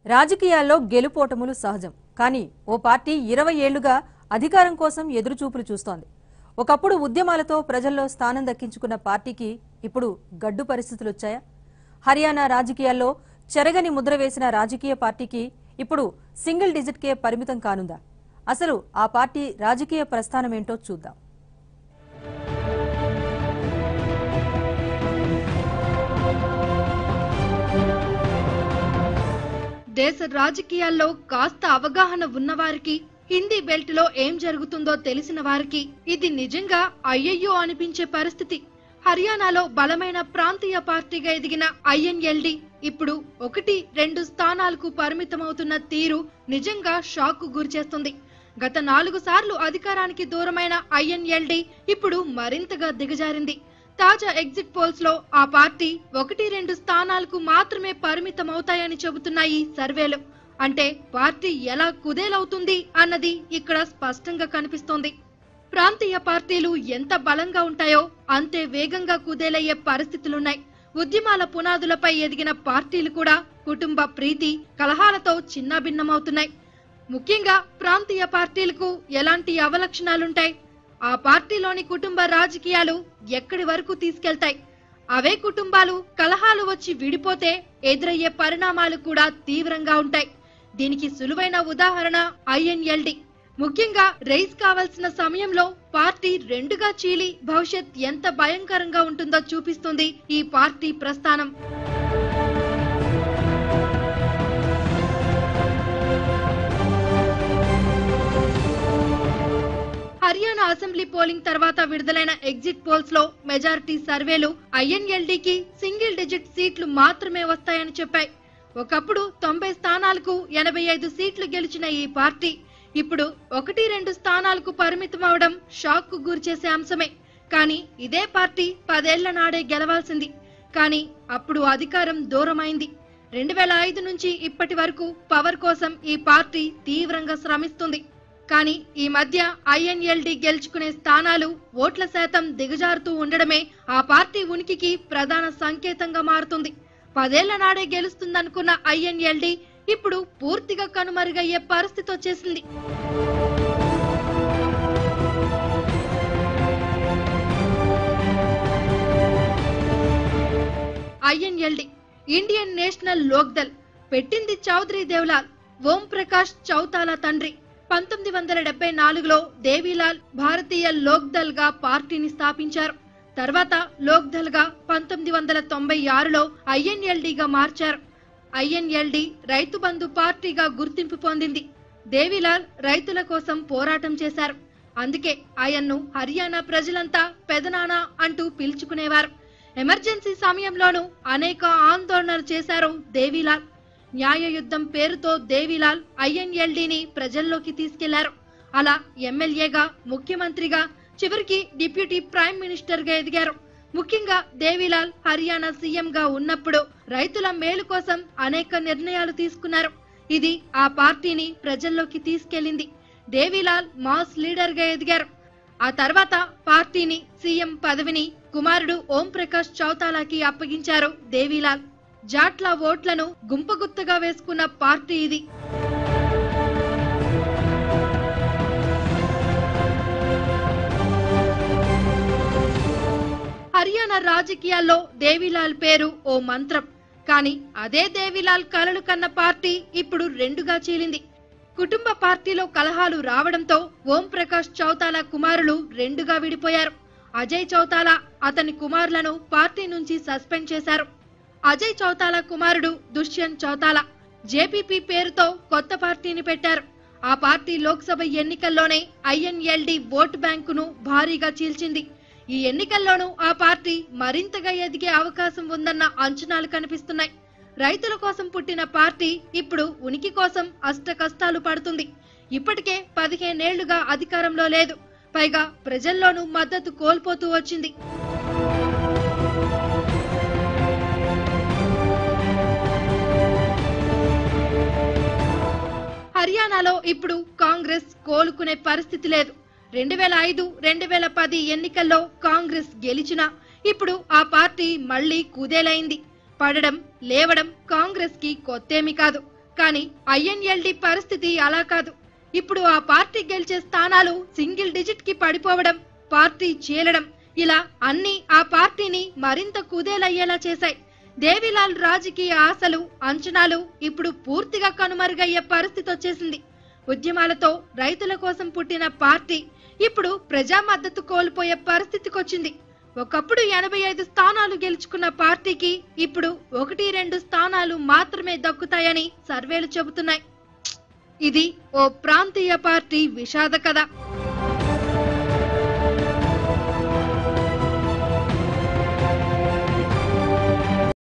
రాజకీయాల్లో గెలుపోటములు సహజం కానీ ఓ పార్టీ ఇరవై ఏళ్లుగా అధికారం కోసం ఎదురుచూపులు చూస్తోంది ఒకప్పుడు ఉద్యమాలతో ప్రజల్లో స్థానం దక్కించుకున్న పార్టీకి ఇప్పుడు గడ్డు పరిస్థితులు వచ్చాయా హర్యానా రాజకీయాల్లో చెరగని ముద్ర వేసిన రాజకీయ పార్టీకి ఇప్పుడు సింగిల్ డిజిట్కే పరిమితం కానుందా అసలు ఆ పార్టీ రాజకీయ ప్రస్థానమేంటో చూద్దాం దేశ రాజకీయాల్లో కాస్త అవగాహన ఉన్నవారికి హిందీ బెల్ట్ లో ఏం జరుగుతుందో తెలిసిన వారికి ఇది నిజంగా అయ్యయ్యో అనిపించే పరిస్థితి హర్యానాలో బలమైన ప్రాంతీయ పార్టీగా ఎదిగిన ఐఎన్ఎల్డి ఇప్పుడు ఒకటి రెండు స్థానాలకు పరిమితమవుతున్న తీరు నిజంగా షాక్ కు గురిచేస్తుంది గత నాలుగు సార్లు అధికారానికి దూరమైన ఐఎన్ఎల్డి ఇప్పుడు మరింతగా దిగజారింది తాజా ఎగ్జిట్ పోల్స్ లో ఆ పార్టీ ఒకటి రెండు స్థానాలకు మాత్రమే పరిమితమవుతాయని చెబుతున్నాయి సర్వేలు అంటే పార్టీ ఎలా కుదేలవుతుంది అన్నది ఇక్కడ స్పష్టంగా కనిపిస్తోంది ప్రాంతీయ పార్టీలు ఎంత బలంగా ఉంటాయో అంతే వేగంగా కుదేలయ్యే పరిస్థితులున్నాయి ఉద్యమాల పునాదులపై ఎదిగిన పార్టీలు కూడా కుటుంబ ప్రీతి కలహాలతో చిన్నాభిన్నమవుతున్నాయి ముఖ్యంగా ప్రాంతీయ పార్టీలకు ఎలాంటి అవలక్షణాలుంటాయి ఆ పార్టీలోని కుటుంబ రాజకీయాలు ఎక్కడి వరకు తీసుకెళ్తాయి అవే కుటుంబాలు కలహాలు వచ్చి విడిపోతే ఎదురయ్యే పరిణామాలు కూడా తీవ్రంగా ఉంటాయి దీనికి సులువైన ఉదాహరణ ఐఎన్ఎల్డి ముఖ్యంగా రైస్ కావాల్సిన సమయంలో పార్టీ రెండుగా చీలి భవిష్యత్ ఎంత భయంకరంగా ఉంటుందో చూపిస్తుంది ఈ పార్టీ ప్రస్థానం హర్యానా అసెంబ్లీ పోలింగ్ తర్వాత విడుదలైన ఎగ్జిట్ పోల్స్ లో మెజారిటీ సర్వేలు ఐఎన్ఎల్డీకి సింగిల్ డిజిట్ సీట్లు మాత్రమే వస్తాయని చెప్పాయి ఒకప్పుడు తొంభై స్థానాలకు ఎనభై ఐదు సీట్లు గెలిచిన ఈ పార్టీ ఇప్పుడు ఒకటి రెండు స్థానాలకు పరిమితం అవడం షాక్ కు గురిచేసే అంశమే కానీ ఇదే పార్టీ పదేళ్ల నాడే గెలవాల్సింది కానీ అప్పుడు అధికారం దూరమైంది రెండు వేల ఐదు నుంచి ఇప్పటి వరకు పవర్ కోసం ఈ పార్టీ తీవ్రంగా శ్రమిస్తుంది కానీ ఈ మధ్య ఐఎన్ఎల్డి గెలుచుకునే స్థానాలు ఓట్ల శాతం దిగజారుతూ ఉండడమే ఆ పార్టీ ఉనికికి ప్రధాన సంకేతంగా మారుతుంది పదేళ్ల నాడే గెలుస్తుందనుకున్న ఐఎన్ఎల్డి ఇప్పుడు పూర్తిగా కనుమరుగయ్యే పరిస్థితి వచ్చేసింది ఐఎన్ఎల్డి ఇండియన్ నేషనల్ లోక్దల్ పెట్టింది చౌదరి దేవ్లాల్ ఓం ప్రకాష్ చౌతాలా తండ్రి పంతొమ్మిది వందల డెబ్బై నాలుగులో దేవీలాల్ భారతీయ లోక్దల్ గా పార్టీని స్థాపించారు తర్వాత లోక్దల్ గా పంతొమ్మిది వందల తొంభై ఆరులో ఐఎన్ఎల్డిగా మార్చారు ఐఎన్ఎల్డి రైతు బంధు పార్టీగా గుర్తింపు పొందింది దేవిలాల్ రైతుల కోసం పోరాటం చేశారు అందుకే ఆయన్ను హర్యానా ప్రజలంతా పెదనానా అంటూ పిలుచుకునేవారు ఎమర్జెన్సీ సమయంలోనూ అనేక ఆందోళనలు చేశారు దేవిలాల్ న్యాయ యుద్ధం పేరుతో దేవిలాల్ ఐఎన్ఎల్డిని ప్రజల్లోకి తీసుకెళ్లారు అలా ఎమ్మెల్యేగా ముఖ్యమంత్రిగా చివరికి డిప్యూటీ ప్రైమ్ మినిస్టర్ గా ఎదిగారు ముఖ్యంగా దేవిలాల్ హర్యానా సీఎం గా ఉన్నప్పుడు రైతుల మేలు కోసం అనేక నిర్ణయాలు తీసుకున్నారు ఇది ఆ పార్టీని ప్రజల్లోకి తీసుకెళ్లింది దేవిలాల్ మాస్ లీడర్ గా ఎదిగారు ఆ తర్వాత పార్టీని సీఎం పదవిని కుమారుడు ఓం ప్రకాష్ చౌతాలాకి అప్పగించారు దేవిలాల్ జాట్ల ఓట్లను గుంపగుత్తగా వేసుకున్న పార్టీ ఇది హర్యానా రాజకీయాల్లో దేవిలాల్ పేరు ఓ మంత్రం కానీ అదే దేవిలాల్ కలలు కన్న పార్టీ ఇప్పుడు రెండుగా చీలింది కుటుంబ పార్టీలో కలహాలు రావడంతో ఓం ప్రకాష్ చౌతాలా కుమారులు రెండుగా విడిపోయారు అజయ్ చౌతాలా అతని కుమారులను పార్టీ నుంచి సస్పెండ్ చేశారు అజయ్ చౌతాలా కుమారుడు దుష్యంత్ చౌతాలా జేపీపీ పేరుతో కొత్త పార్టీని పెట్టారు ఆ పార్టీ లోక్సభ ఎన్నికల్లోనే ఐఎన్ఎల్డి ఓటు బ్యాంకును భారీగా చీల్చింది ఈ ఎన్నికల్లోనూ ఆ పార్టీ మరింతగా ఎదిగే అవకాశం ఉందన్న అంచనాలు కనిపిస్తున్నాయి రైతుల కోసం పుట్టిన పార్టీ ఇప్పుడు ఉనికి కోసం అష్ట కష్టాలు పడుతుంది ఇప్పటికే పదిహేనేళ్లుగా అధికారంలో లేదు పైగా ప్రజల్లోనూ మద్దతు కోల్పోతూ వచ్చింది హర్యానాలో ఇప్పుడు కాంగ్రెస్ కోలుకునే పరిస్థితి లేదు రెండు వేల ఐదు రెండు వేల పది ఎన్నికల్లో కాంగ్రెస్ గెలిచినా ఇప్పుడు ఆ పార్టీ మళ్లీ కుదేలైంది పడడం లేవడం కాంగ్రెస్ కి కొత్తేమి కాదు కానీ ఐఎన్ఎల్డి పరిస్థితి అలా కాదు ఇప్పుడు ఆ పార్టీ గెలిచే స్థానాలు సింగిల్ డిజిట్ కి పడిపోవడం పార్టీ చీలడం ఇలా అన్ని ఆ పార్టీని మరింత కుదేలయ్యేలా చేశాయి దేవిలాల్ రాజకీయ ఆశలు అంచనాలు ఇప్పుడు పూర్తిగా కనుమరుగయ్యే పరిస్థితి వచ్చేసింది ఉద్యమాలతో రైతుల కోసం పుట్టిన పార్టీ ఇప్పుడు ప్రజా మద్దతు కోల్పోయే పరిస్థితికొచ్చింది ఒకప్పుడు ఎనభై ఐదు స్థానాలు గెలుచుకున్న పార్టీకి ఇప్పుడు ఒకటి రెండు స్థానాలు మాత్రమే దక్కుతాయని సర్వేలు చెబుతున్నాయి ఇది ఓ ప్రాంతీయ పార్టీ విషాద కథ